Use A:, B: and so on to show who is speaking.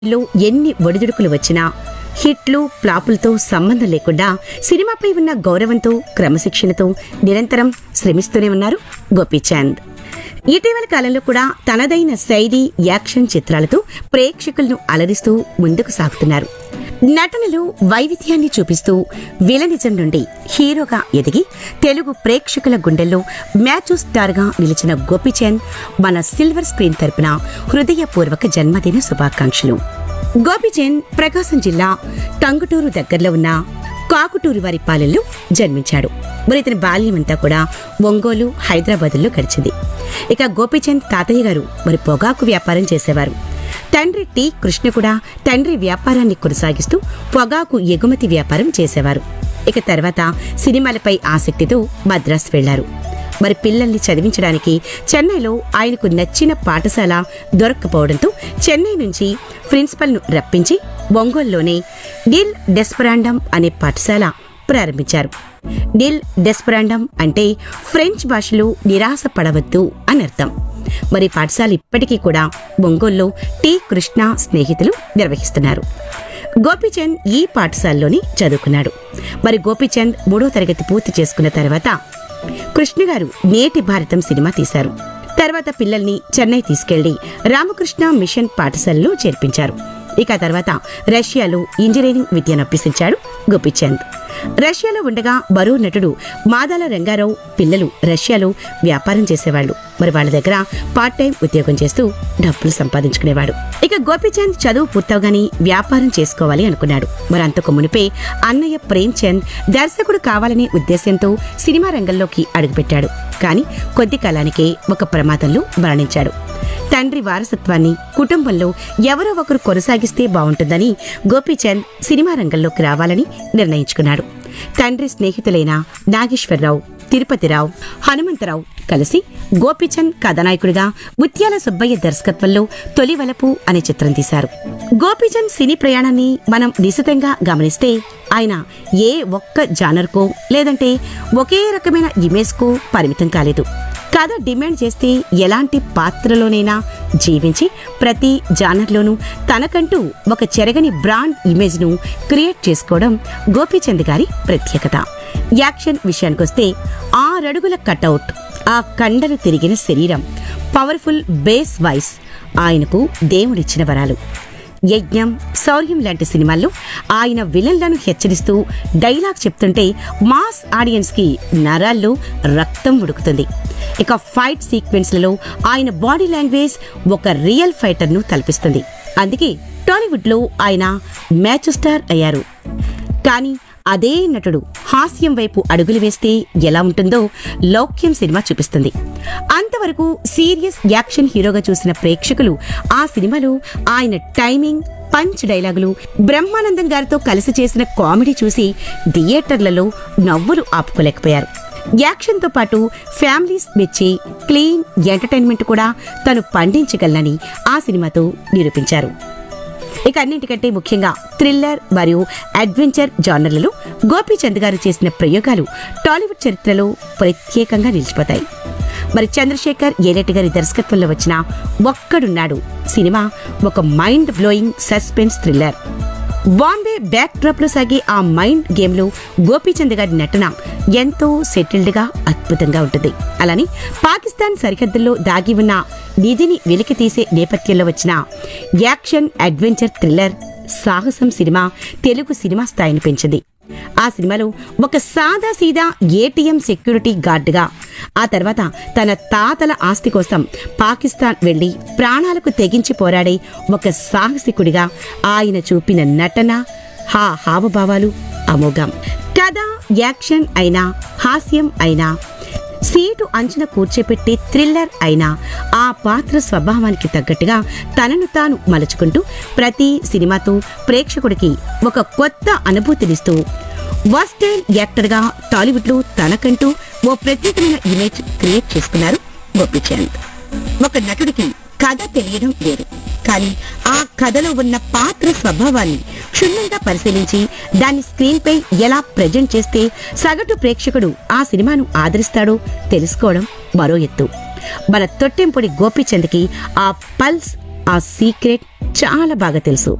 A: లో ఎన్ని ఒడిదుడుకులు వచ్చినా హిట్లు ఫ్లాపులతో సంబంధం లేకుండా సినిమాపై ఉన్న గౌరవంతో క్రమశిక్షణతో నిరంతరం శ్రమిస్తూనే ఉన్నారు గోపీచంద్ ఇటీవల కాలంలో కూడా తనదైన శైలి యాక్షన్ చిత్రాలతో ప్రేక్షకులను అలరిస్తూ ముందుకు సాగుతున్నారు నటనలో వైవిధ్యాన్ని చూపిస్తూ విలనిజం నుండి హీరోగా ఎదిగి తెలుగు ప్రేక్షకుల గుండెల్లో మ్యాచ్ స్టార్గా నిలిచిన గోపీచంద్ మన సిల్వర్ స్క్రీన్ తరపున హృదయపూర్వక జన్మదిన శుభాకాంక్షలు గోపీచంద్ ప్రకాశం జిల్లా టంగుటూరు దగ్గరలో ఉన్న కాకుటూరు వారి పాలెంలో జన్మించాడు మరి ఇతని బాల్యమంతా కూడా ఒంగోలు హైదరాబాదుల్లో గడిచింది ఇక గోపీచంద్ తాతయ్య గారు మరి పొగాకు వ్యాపారం చేసేవారు తండ్రి టి కృష్ణ కూడా తండ్రి వ్యాపారాన్ని కొనసాగిస్తూ పొగాకు ఎగుమతి వ్యాపారం చేసేవారు ఇక తర్వాత సినిమాలపై ఆసక్తితో మద్రాసు వెళ్లారు మరి పిల్లల్ని చదివించడానికి చెన్నైలో ఆయనకు నచ్చిన పాఠశాల దొరక్కపోవడంతో చెన్నై నుంచి ప్రిన్సిపల్ను రప్పించి ఒంగోలులోనే డిల్ డెస్పరాండం అనే పాఠశాల ప్రారంభించారు డిల్ డెస్పరాండం అంటే ఫ్రెంచ్ భాషలో నిరాశ పడవద్దు అని అర్థం మరి పాఠశాల ఇప్పటికీ కూడా ఒంగోలులో టి కృష్ణ స్నేహితులు నిర్వహిస్తున్నారు గోపీచంద్ ఈ పాఠశాలలోని చదువుకున్నాడు మరి గోపీచంద్ మూడో తరగతి పూర్తి చేసుకున్న తర్వాత కృష్ణ గారు నేటి భారతం సినిమా తీశారు తర్వాత పిల్లల్ని చెన్నై తీసుకెళ్లి రామకృష్ణ మిషన్ పాఠశాలలో చేర్పించారు ఇక తర్వాత రష్యాలో ఇంజనీరింగ్ విద్యను అభ్యసించాడు గోపీచంద్ రష్యాలో ఉండగా మరో నటుడు మాదాల రంగారావు పిల్లలు రష్యాలో వ్యాపారం చేసేవాళ్ళు మరి వాళ్ళ దగ్గర పార్ట్ టైం ఉద్యోగం చేస్తూ డబ్బులు సంపాదించుకునేవాడు ఇక గోపీచంద్ చదువు పూర్తవగానే వ్యాపారం చేసుకోవాలి అనుకున్నాడు మరి అంతకు మునిపే అన్నయ్య ప్రేమ్ చంద్ దర్శకుడు కావాలనే ఉద్దేశంతో సినిమా రంగంలోకి అడుగుపెట్టాడు కానీ కొద్ది కాలానికే ఒక ప్రమాదంలో మరణించాడు తండ్రి వారసత్వాన్ని కుటుంబంలో ఎవరో ఒకరు కొనసాగిస్తే బావుంటుందని గోపీచంద్ సినిమా రంగంలోకి రావాలని నిర్ణయించుకున్నాడు తండ్రి స్నేహితులైన నాగేశ్వరరావు తిరుపతిరావు హనుమంతరావు కలిసి గోపీచంద్ కథానాయకుడిగా ముత్యాల సుబ్బయ్య దర్శకత్వంలో తొలి వలపు అనే చిత్రం తీశారు గోపీచంద్ సినీ ప్రయాణాన్ని మనం నిశితంగా గమనిస్తే ఆయన ఏ ఒక్క జానర్కో లేదంటే ఒకే రకమైన ఇమేజ్కో పరిమితం కాలేదు కథ డిమాండ్ చేస్తే ఎలాంటి పాత్రలోనైనా జీవించి ప్రతి జానర్లోనూ తనకంటూ ఒక చెరగని బ్రాండ్ ఇమేజ్ను క్రియేట్ చేసుకోవడం గోపీచంద్ గారి ప్రత్యేకత యాక్షన్ విషయానికొస్తే ఆరడుగుల కటౌట్ ఆ కండలు తిరిగిన శరీరం పవర్ఫుల్ బేస్ వాయిస్ ఆయనకు దేవుడిచ్చిన వరాలు యజ్ఞం శౌర్యం లాంటి సినిమాల్లో ఆయన విలన్లను హెచ్చరిస్తూ డైలాగ్ చెప్తుంటే మాస్ ఆడియన్స్ కి నరాల్లో రక్తం ఉడుకుతుంది ఇక ఫైట్ సీక్వెన్స్లలో ఆయన బాడీ లాంగ్వేజ్ ఒక రియల్ ఫైటర్ను తలపిస్తుంది అందుకే టాలీవుడ్ లో ఆయన మ్యాచ్ స్టార్ అయ్యారు కానీ అదే నటుడు హాస్యం వైపు అడుగులు వేస్తే ఎలా ఉంటుందో లౌక్యం సినిమా చూపిస్తుంది అంతవరకు సీరియస్ యాక్షన్ హీరోగా చూసిన ప్రేక్షకులు ఆ సినిమాలో ఆయన టైమింగ్ పంచ్ డైలాగులు బ్రహ్మానందం గారితో కలిసి చేసిన కామెడీ చూసి థియేటర్లలో నవ్వులు ఆపుకోలేకపోయారు యాక్షన్తో పాటు ఫ్యామిలీస్ మెచ్చి క్లీన్ ఎంటర్టైన్మెంట్ కూడా తను పండించగలనని ఆ సినిమాతో నిరూపించారు ఇక అన్నింటికంటే ముఖ్యంగా థ్రిల్లర్ మరియు అడ్వెంచర్ జానర్లలో గోపీచంద్ గారు చేసిన ప్రయోగాలు టాలీవుడ్ చరిత్రలో ప్రత్యేకంగా నిలిచిపోతాయి మరి చంద్రశేఖర్ ఏరెడ్డి గారి దర్శకత్వంలో వచ్చిన ఒక్కడున్నాడు సినిమా ఒక mind blowing suspense thriller Bombay backdrop లో సాగే ఆ మైండ్ గేమ్ లో గోపీచంద్ గారి నటన ఎంతో సెటిల్డ్ గా అద్భుతంగా ఉంటుంది అలానే పాకిస్తాన్ సరిహద్దుల్లో దాగి ఉన్న నిధిని వెలికి తీసే నేపథ్యంలో వచ్చిన యాక్షన్ అడ్వెంచర్ థ్రిల్లర్ సాహసం సినిమా తెలుగు సినిమా స్థాయిని పెంచింది ఆ సినిమాలో ఒక సాదా సీదా ఏటీఎం సెక్యూరిటీ గార్డుగా ఆ తర్వాత తన తాతల ఆస్తి కోసం పాకిస్తాన్ వెళ్లి ప్రాణాలకు తెగించి పోరాడే ఒక సాహసికుడిగా ఆయన చూపిన నటన హా హావభావాలు అమోఘం కథ యాక్షన్ అయినా హాస్యం అయినా సీటు అంచున కూర్చోపెట్టే థ్రిల్లర్ అయినా ఆ పాత్ర స్వభావానికి తగ్గట్టుగా తనను తాను మలుచుకుంటూ ప్రతి సినిమాతో ప్రేక్షకుడికి ఒక కొత్త అనుభూతినిస్తూ వర్స్టైల్ యాక్టర్గా టాలీవుడ్లో తనకంటూ ఓ ప్రత్యేకమైన ఇమేజ్ క్రియేట్ చేసుకున్నారు గోపీచంద్ ఒక నటుడికి కథ తెలియడం వేరు కానీ ఆ కథలో ఉన్న పాత్ర స్వభావాన్ని క్షుణ్ణంగా పరిశీలించి దాన్ని స్క్రీన్ పై ఎలా ప్రజెంట్ చేస్తే సగటు ప్రేక్షకుడు ఆ సినిమాను ఆదరిస్తాడో తెలుసుకోవడం మరో ఎత్తు మన తొట్టెంపొడి గోపీచంద్కి ఆ పల్స్ ఆ సీక్రెట్ చాలా బాగా తెలుసు